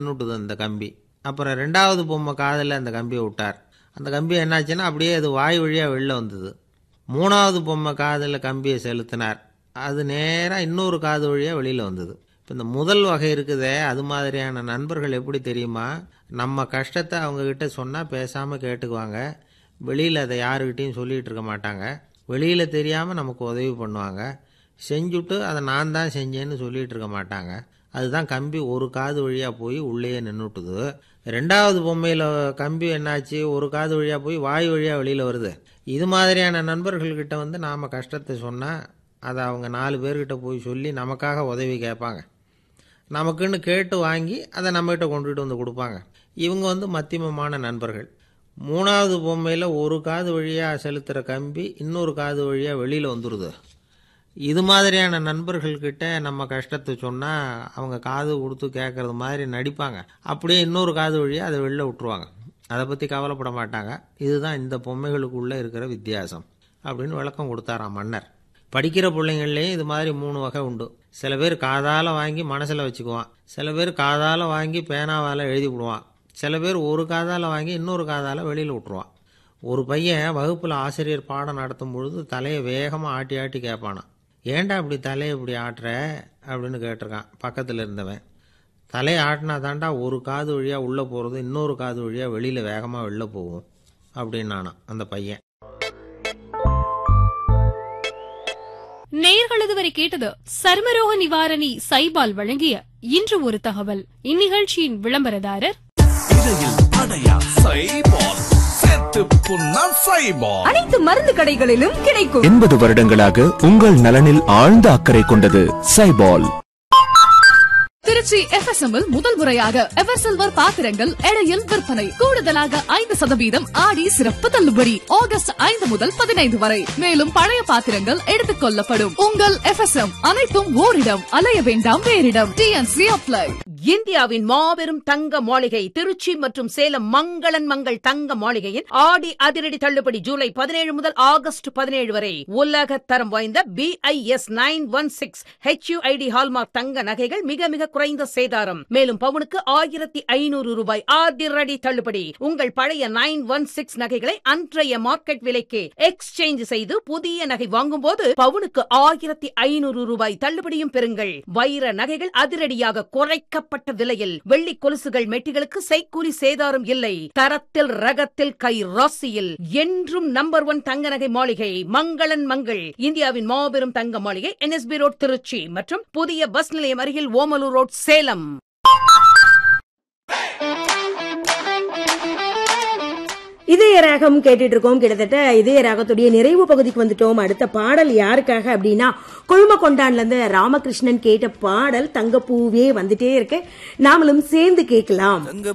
நின்னுட்டுது அந்த கம்பி அப்புறம் ரெண்டாவது பொம்மை காதில் அந்த கம்பியை விட்டார் அந்த கம்பி என்னாச்சுன்னா அப்படியே அது வாய் வழியாக வெளில வந்தது மூணாவது பொம்மை காதில் கம்பியை செலுத்தினார் அது நேராக இன்னொரு காது வழியாக வெளியில் வந்தது இப்போ இந்த முதல் வகை இருக்குதே அது மாதிரியான நண்பர்கள் எப்படி தெரியுமா நம்ம கஷ்டத்தை அவங்கக்கிட்ட சொன்னால் பேசாமல் கேட்டுக்குவாங்க வெளியில் அதை யாருக்கிட்டையும் சொல்லிகிட்டு இருக்க மாட்டாங்க வெளியில் தெரியாமல் நமக்கு உதவி பண்ணுவாங்க செஞ்சுட்டு அதை நான் தான் செஞ்சேன்னு சொல்லிகிட்டு இருக்க மாட்டாங்க அதுதான் கம்பி ஒரு காது வழியாக போய் உள்ளேயே நின்றுட்டுது ரெண்டாவது பொம்மையில் கம்பி என்னாச்சு ஒரு காது வழியாக போய் வாய் வழியாக வெளியில் வருது இது மாதிரியான நண்பர்கள்கிட்ட வந்து நாம் கஷ்டத்தை சொன்னால் அதை அவங்க நாலு பேர்கிட்ட போய் சொல்லி நமக்காக உதவி கேட்பாங்க நமக்குன்னு கேட்டு வாங்கி அதை நம்மகிட்ட கொண்டுகிட்டு வந்து கொடுப்பாங்க இவங்க வந்து மத்தியமமான நண்பர்கள் மூணாவது பொம்மையில் ஒரு காது வழியாக செலுத்துகிற கம்பி இன்னொரு காது வழியாக வெளியில் வந்துடுது இது மாதிரியான நண்பர்கள்கிட்ட நம்ம கஷ்டத்தை சொன்னால் அவங்க காது கொடுத்து கேட்குறது மாதிரி நடிப்பாங்க அப்படியே இன்னொரு காது வழியாக அதை வெளில விட்டுருவாங்க அதை பற்றி கவலைப்பட மாட்டாங்க இதுதான் இந்த பொம்மைகளுக்குள்ளே இருக்கிற வித்தியாசம் அப்படின்னு விளக்கம் கொடுத்தாராம் மன்னர் படிக்கிற பிள்ளைங்கள்லேயும் இது மாதிரி மூணு வகை உண்டு சில பேர் காதால் வாங்கி மனசில் வச்சுக்குவான் சில பேர் காதால் வாங்கி பேனாவால் எழுதி விடுவான் சில பேர் ஒரு காதால் வாங்கி இன்னொரு காதால் வெளியில் விட்டுருவான் ஒரு பையன் வகுப்பில் ஆசிரியர் பாடம் நடத்தும் பொழுது தலையை வேகமாக ஆட்டி ஆட்டி கேட்பானான் ஏன்டா இப்படி தலையை இப்படி ஆட்டுற அப்படின்னு கேட்டிருக்கான் பக்கத்தில் இருந்தவன் தலையை ஆட்டினா தாண்டா ஒரு காது வழியாக உள்ளே போகிறது இன்னொரு காது வழியாக வெளியில் வேகமாக வெளில போகும் அப்படின்னானான் அந்த பையன் நேயர்கள் இதுவரை கேட்டது சர்மரோக நிவாரணி சைபால் வழங்கிய இன்று ஒரு தகவல் இந்நிகழ்ச்சியின் விளம்பரதாரர் இடையில் அடையா சைபால் செத்து புண்ணா சைபால் அனைத்து மருந்து கடைகளிலும் கிடைக்கும் எண்பது வருடங்களாக உங்கள் நலனில் ஆழ்ந்த அக்கறை கொண்டது சைபால் திருச்சி எஃப்எஸ்எம் இல் முதல் முறையாக எவர் சில்வர் பாத்திரங்கள் எடையில் விற்பனை கூடுதலாக ஐந்து சதவீதம் ஆடி சிறப்பு தள்ளுபடி ஆகஸ்ட் ஐந்து முதல் பதினைந்து வரை மேலும் பழைய பாத்திரங்கள் எடுத்துக் கொள்ளப்படும் உங்கள் எஃப்எஸ்எம் அனைத்தும் ஓரிடம் அலைய வேண்டாம் வேறிடம் டிஎன்சி அப்ளை இந்தியாவின் மாபெரும் தங்க மாளிகை திருச்சி மற்றும் சேலம் மங்களன் மங்கள் தங்க மாளிகையின் ஆடி அதிரடி தள்ளுபடி ஜூலை பதினேழு முதல் ஆகஸ்ட் பதினேழு வரை உலக தரம் வாய்ந்த BIS nine one six HUID hallmark தங்க நகைகள் மிக மிக குறைந்த சேதாரம் மேலும் பவுனுக்கு ஆயிரத்தி ஐநூறு ரூபாய் அதிரடி தள்ளுபடி உங்கள் பழைய நைன் ஒன் சிக்ஸ் நகைகளை அன்றைய மார்க்கெட் விலைக்கு எக்ஸ்சேஞ்ச் செய்து புதிய நகை வாங்கும் போது பவுனுக்கு ஆயிரத்தி ஐநூறு ரூபாய் தள்ளுபடியும் பெறுங்கள் வைர நகைகள் அதிரடியாக குறைக்கப்பட்ட விலையில் வெள்ளி கொலுசுகள் மெட்டிகளுக்கு செய்கூலி சேதாரம் இல்லை தரத்தில் ரகத்தில் கை ராசியில் என்றும் நம்பர் ஒன் தங்க நகை மாளிகை மங்களன் மங்கள் இந்தியாவின் மாபெரும் தங்க மாளிகை என்எஸ்பி ரோட் திருச்சி மற்றும் புதிய பஸ் நிலையம் அருகில் ஓமலூர் ரோட் சேலம் இதய ராகம் கேட்டுட்டு இருக்கோம் கிட்டத்தட்ட இதய ராகத்துடைய நிறைவு பகுதிக்கு வந்துட்டோம் அடுத்த பாடல் யாருக்காக அப்படின்னா கொழும கொண்டான்ல இருந்து ராமகிருஷ்ணன் கேட்ட பாடல் தங்கப்பூவே வந்துட்டே இருக்கு நாமளும் சேர்ந்து கேட்கலாம்